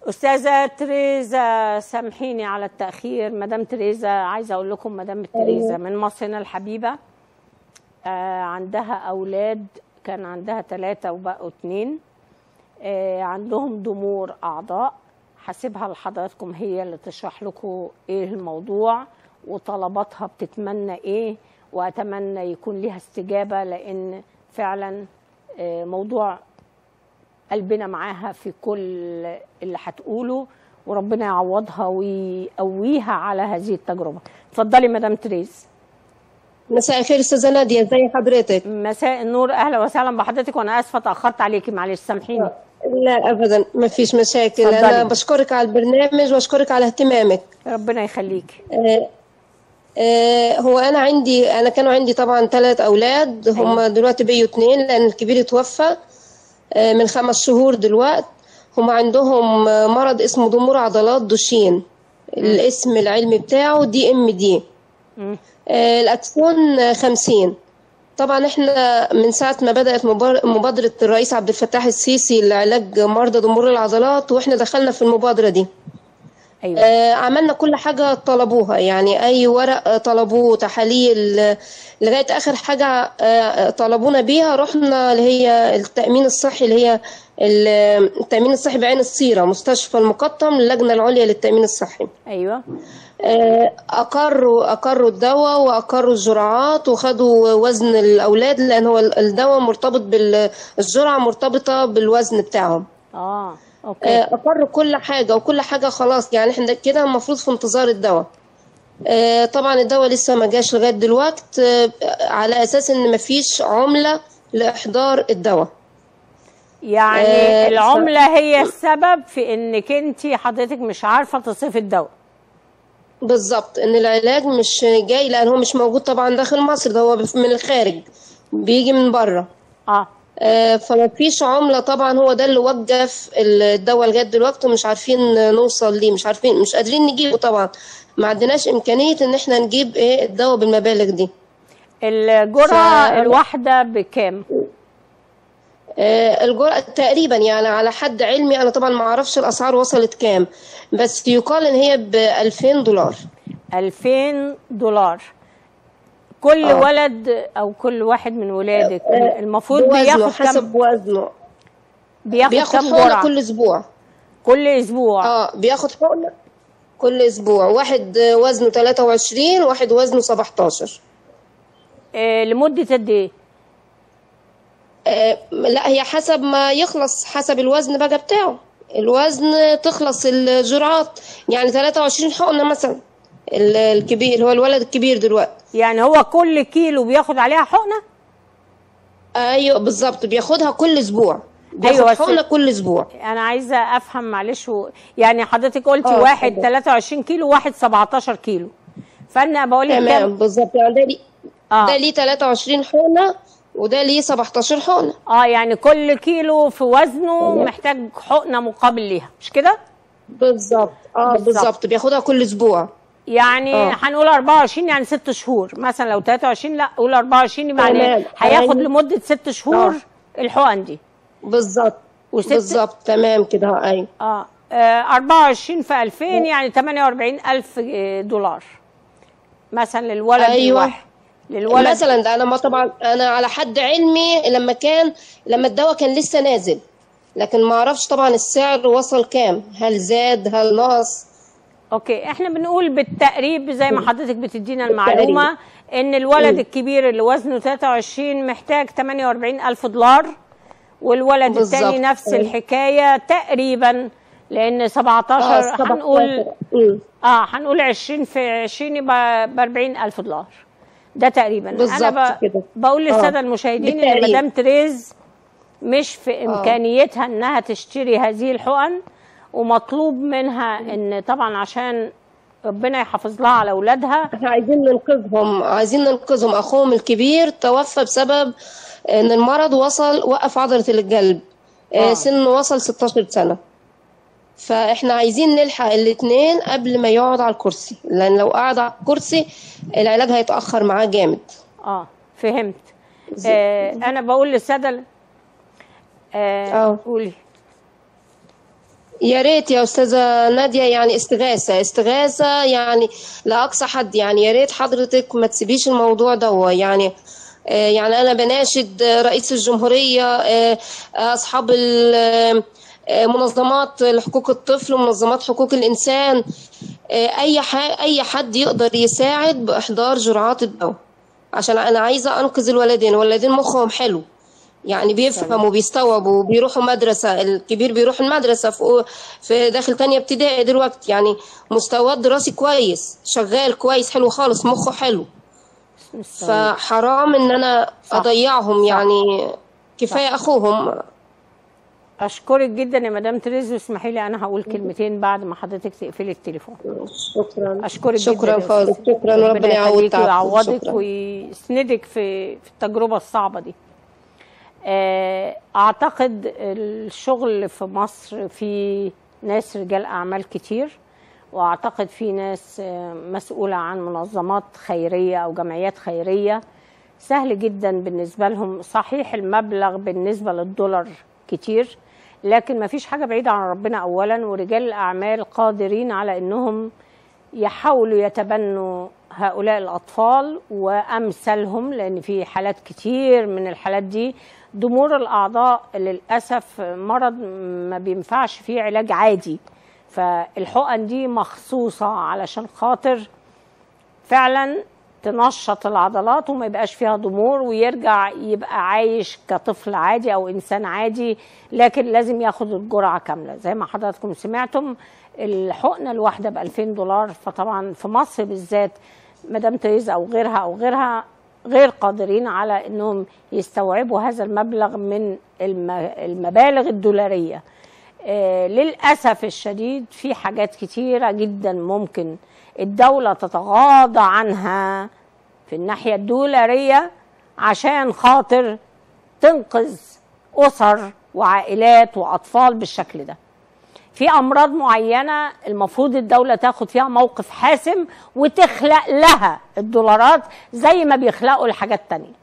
استاذه تريزا سامحيني على التاخير مدام تريزا عايزه اقول لكم مدام تريزا من مصرنا الحبيبه آه عندها اولاد كان عندها ثلاثه وبقوا اثنين آه عندهم ضمور اعضاء هسيبها لحضراتكم هي اللي تشرح لكم ايه الموضوع وطلباتها بتتمنى ايه واتمنى يكون ليها استجابه لان فعلا آه موضوع قلبنا معاها في كل اللي هتقوله وربنا يعوضها ويقويها على هذه التجربه اتفضلي مدام تريز مساء الخير استاذه ناديه ازي حضرتك مساء النور اهلا وسهلا بحضرتك وانا اسفه تاخرت عليكي معلش سامحيني لا ابدا ما فيش مشاكل اتفضلي. انا بشكرك على البرنامج واشكرك على اهتمامك ربنا يخليكي آه آه هو انا عندي انا كانوا عندي طبعا ثلاث اولاد هم دلوقتي بقيوا اثنين لان الكبير اتوفى آه من خمس شهور دلوقتي هم عندهم آه، مرض اسمه ضمور عضلات دوشين الاسم العلمي بتاعه دي ام دي مم. آه، الأكسون آه، 50 طبعا احنا من ساعة ما بدأت مبار- مبادرة الرئيس عبد الفتاح السيسي لعلاج مرضى ضمور العضلات واحنا دخلنا في المبادرة دي ايوه آه، عملنا كل حاجة طلبوها يعني أي ورق آه، طلبوه تحاليل آه، لغاية آخر حاجة آه، طلبونا بيها رحنا اللي هي التأمين الصحي اللي هي ال- التأمين الصحي بعين الصيرة مستشفى المقطم اللجنة العليا للتأمين الصحي ايوه آه، أقروا أقروا الدواء وأقروا الجرعات وخدوا وزن الأولاد لأن هو الدواء مرتبط بالجرعة مرتبطة بالوزن بتاعهم اه اوكي آه، أقروا كل حاجة وكل حاجة خلاص يعني احنا كده المفروض في انتظار الدواء آه، طبعا الدواء لسه ما جاش لغاية دلوقت آه، على أساس إن مفيش عملة لإحضار الدواء يعني آه، ف- العمله هي السبب في انك انت حضرتك مش عارفه تصرفي الدواء بالظبط ان العلاج مش جاي لان هو مش موجود طبعا داخل مصر ده هو من الخارج بيجي من بره اه آه، فما فيش عملة طبعا هو ده اللي وقف الدواء لغاية دلوقتي ومش عارفين نوصل ليه مش عارفين مش قادرين نجيبه طبعا ما عندناش إمكانية إن احنا نجيب إيه الدواء بالمبالغ دي الجرعه ف- الواحده بكام آه، الجرعة تقريبا يعني على حد علمي أنا طبعا ما أعرفش الأسعار وصلت كام بس يقال إن هي ب 2000 دولار 2000 دولار كل آه. ولد او كل واحد من ولادك آه، المفروض بوزنه بياخد كام حسب وزنه بياخد بياخد كام حقنة جرعه كل أسبوع كل اسبوع اه بياخد حقنة كل أسبوع واحد وزنه 23 واحد وزنه 17 آه لمده قد ايه آه، لا هي حسب ما يخلص حسب الوزن بقى بتاعه الوزن تخلص الجرعات يعني 23 حقنة مثلا ال- الكبير اللي هو الولد الكبير دلوقتي يعني هو كل كيلو بياخد عليها حقنه ايوه بالظبط بياخدها كل اسبوع بياخد أيوة، بس- حقنة كل اسبوع انا عايزه افهم معلش و... يعني حضرتك قلتي آه، واحد اتفضل. 23 كيلو واحد 17 كيلو فانا بقول لك تمام كام بالظبط يعني ده ليه اه ده ليه 23 حقنة وده ليه 17 حقنة اه يعني كل كيلو في وزنه محتاج حقنه مقابل ليها مش كده بالظبط اه بالظبط. بالظبط بياخدها كل اسبوع يعني آه. هنقول 24 يعني 6 شهور مثلا لو 23 لا قول 24 يبقى تمام. يعني هياخد أيوة. لمده 6 شهور آه. الحقن دي بالظبط وست- بالظبط تمام كده ايوه اه آه، 24 في 2000 يعني 48000 دولار مثلا للولد أيوة. الواحد للولد مثلا ده انا ما طبعا انا على حد علمي لما كان لما الدواء كان لسه نازل لكن ما اعرفش طبعا السعر وصل كام هل زاد هل نقص اوكي احنا بنقول بالتقريب زي ما حضرتك بتدينا المعلومه ان الولد مم. الكبير اللي وزنه 23 محتاج 48000 دولار والولد بالظبط. الثاني نفس أيوة. الحكايه تقريبا لان 17 اه هنقول 17. مم. اه هنقول 20 في 20 يبقى ب 40000 دولار ده تقريبا بالظبط انا ب... كده. بقول للساده آه. المشاهدين ان بالتقريب. مدام تريز مش في امكانيتها انها تشتري هذه الحقن ومطلوب منها ان طبعا عشان ربنا يحافظ لها على اولادها احنا عايزين ننقذهم عايزين ننقذهم اخوهم الكبير توفى بسبب ان المرض وصل وقف عضلة القلب آه. آه. سنه وصل 16 سنة فاحنا عايزين نلحق الاثنين قبل ما يقعد على الكرسي لان لو قعد على الكرسي العلاج هيتأخر معاه جامد اه فهمت آه انا بقول للساده ال- اه آه. قولي يا ريت يا استاذه ناديه يعني استغاثه استغاثه يعني لاقصى حد يعني يا ريت حضرتك ما تسيبيش الموضوع ده يعني آه، يعني انا بناشد رئيس الجمهوريه آه، اصحاب ال- آه، منظمات حقوق الطفل ومنظمات حقوق الانسان آه، اي ح- اي حد يقدر يساعد باحضار جرعات الدواء عشان انا عايزه انقذ الولدين الولدين مخهم حلو يعني بيفهموا بيستوعبوا بيروحوا مدرسة الكبير بيروح المدرسة في في داخل تانية ابتدائي دلوقتي يعني مستواه الدراسي كويس شغال كويس حلو خالص مخه حلو فحرام ان انا صح. اضيعهم صح. يعني كفاية اخوهم اشكرك جدا يا مدام تريز واسمحي لي انا هقول كلمتين بعد ما حضرتك تقفلي التليفون شكرا اشكرك شكرا جدا يا خالص أستاذة. شكرا وربنا يعوض يخليكي تعبكم ويعوضك شكرا ويسندك في في التجربه الصعبه دي آه، اعتقد الشغل في مصر في ناس رجال اعمال كتير واعتقد في ناس آه، مسؤوله عن منظمات خيريه او جمعيات خيريه سهل جدا بالنسبه لهم صحيح المبلغ بالنسبه للدولار كتير لكن ما فيش حاجه بعيده عن ربنا اولا ورجال الاعمال قادرين على انهم يحاولوا يتبنوا هؤلاء الأطفال وأمثالهم لأن في حالات كتير من الحالات دي ضمور الأعضاء للأسف مرض ما بينفعش فيه علاج عادي فالحقن دي مخصوصة علشان خاطر فعلا تنشط العضلات وما يبقاش فيها ضمور ويرجع يبقى عايش كطفل عادي او انسان عادي لكن لازم ياخد الجرعه كامله زي ما حضراتكم سمعتم الحقنه الواحده ب 2000 دولار فطبعا في مصر بالذات مدام تريزا او غيرها او غيرها غير قادرين على انهم يستوعبوا هذا المبلغ من الم- المبالغ الدولاريه آه، للأسف الشديد في حاجات كتيرة جدا ممكن الدولة تتغاضى عنها في الناحية الدولارية عشان خاطر تنقذ أسر وعائلات وأطفال بالشكل ده في أمراض معينة المفروض الدولة تاخد فيها موقف حاسم وتخلق لها الدولارات زي ما بيخلقوا الحاجات التانية